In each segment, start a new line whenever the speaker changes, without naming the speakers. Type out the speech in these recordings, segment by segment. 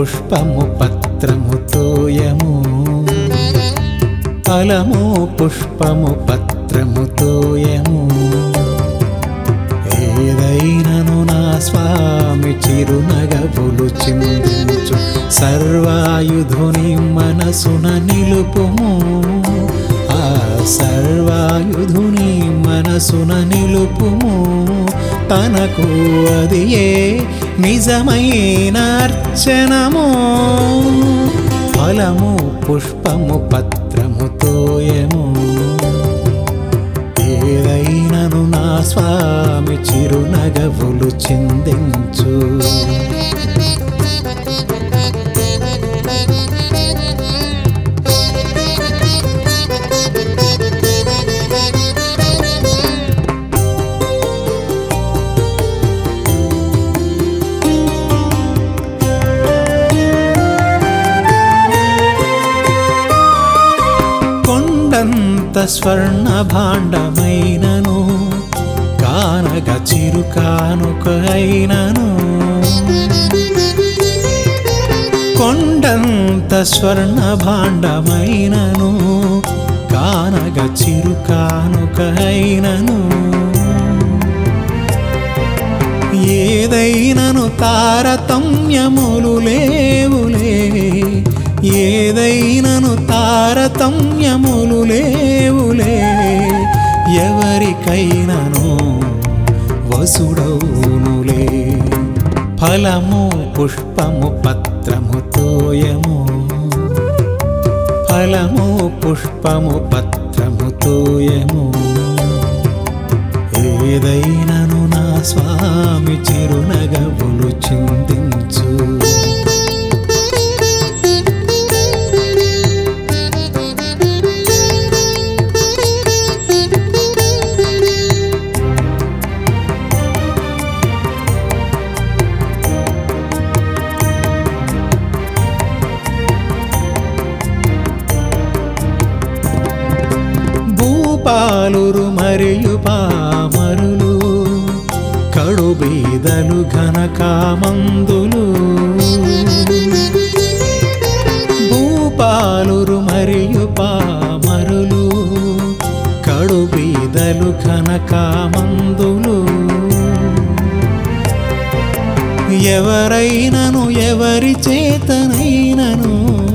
పుష్పము పత్రము తోయము ఫలము పుష్పము పత్రము తోయము ఏదైనను నా స్వామి చిరునగవులు చిందించు సర్వాయుధుని మనసున నిలుపుము ఆ సర్వాయుధుని మనసున నిలుపుము తనకు అది ఏ నిజమైన అర్చనము ఫలము పుష్పము పత్రము తోయము ఏదైనను నా స్వామి చిరునగవులు చిందించు కొండంత స్వర్ణ భాండమైనను కానగ చిరుకానుక అయినను కొండంత స్వర్ణ భాండమైనను కానగ చిరుకానుక అయినను ఏదైనను తారతమ్యములు లేవులే ఏదైనను తారతమ్యములు లేవులే ఎవరికైనను వసుడవునులే ఫలము పుష్పము పత్రము తోయము ఫలము పుష్పము పత్రము తోయము ఏదైనను నా స్వామి చిరునగవులు చిందించు భూపాలురు మరియు పామరులు కడుబీదలు ఘనకామందులు భూపాలురు మరియు పామరులు కడుబీదలు ఘనకామందులు ఎవరైనను ఎవరి చేతనైనను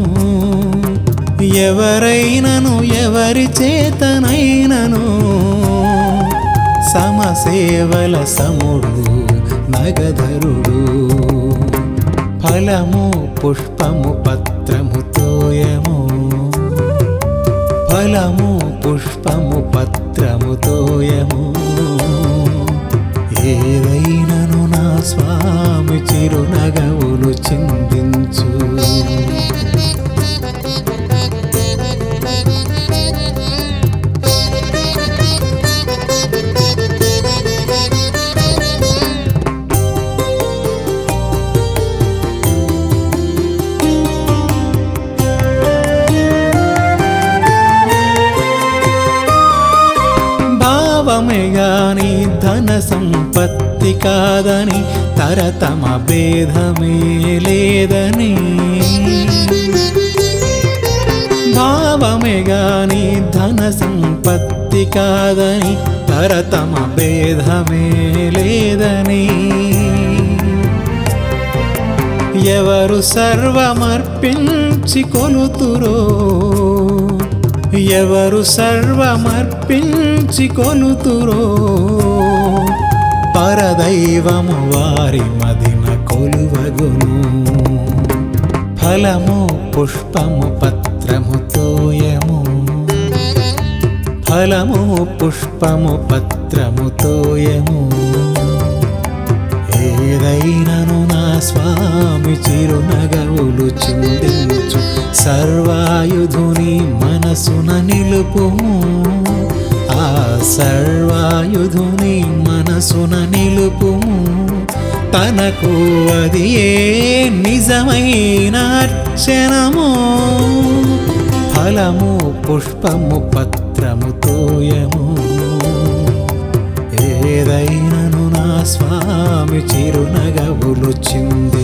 ఎవరైనను ఎవరి చేతనైనను సమసేవల సముడు నగధరుడు ఫలము పుష్పము పత్రము తోయము ఫలము పుష్పము పత్రము తోయము ఏదైనను నా స్వామి చిరునగవులు చిందించు భావమే గాని ధన సంపత్తి కాదని తరతమ భేదమే లేదని భావమే గాని ధన సంపత్తి కాదని తరతమ భేదమే లేదని ఎవరు సర్వమర్పించి కొలుతురో ఎవరు సర్వమర్పించి కొలుతురో పరదైవము వారి మదిన కొలువగును ఫలము పుష్పము పత్రము తోయము ఫలము పుష్పము పత్రము తోయము ఏదైనను నా స్వామి చిరునగవులు చిందించు సర్వాయుధుని మనసున నిలుపుము ఆ సర్వాయుధుని మనసున నిలుపుము తనకు అది ఏ నిజమైన అర్చనము ఫలము పుష్పము పత్రము తోయము ఏదైనను నా స్వామి చిరునగవులు చింది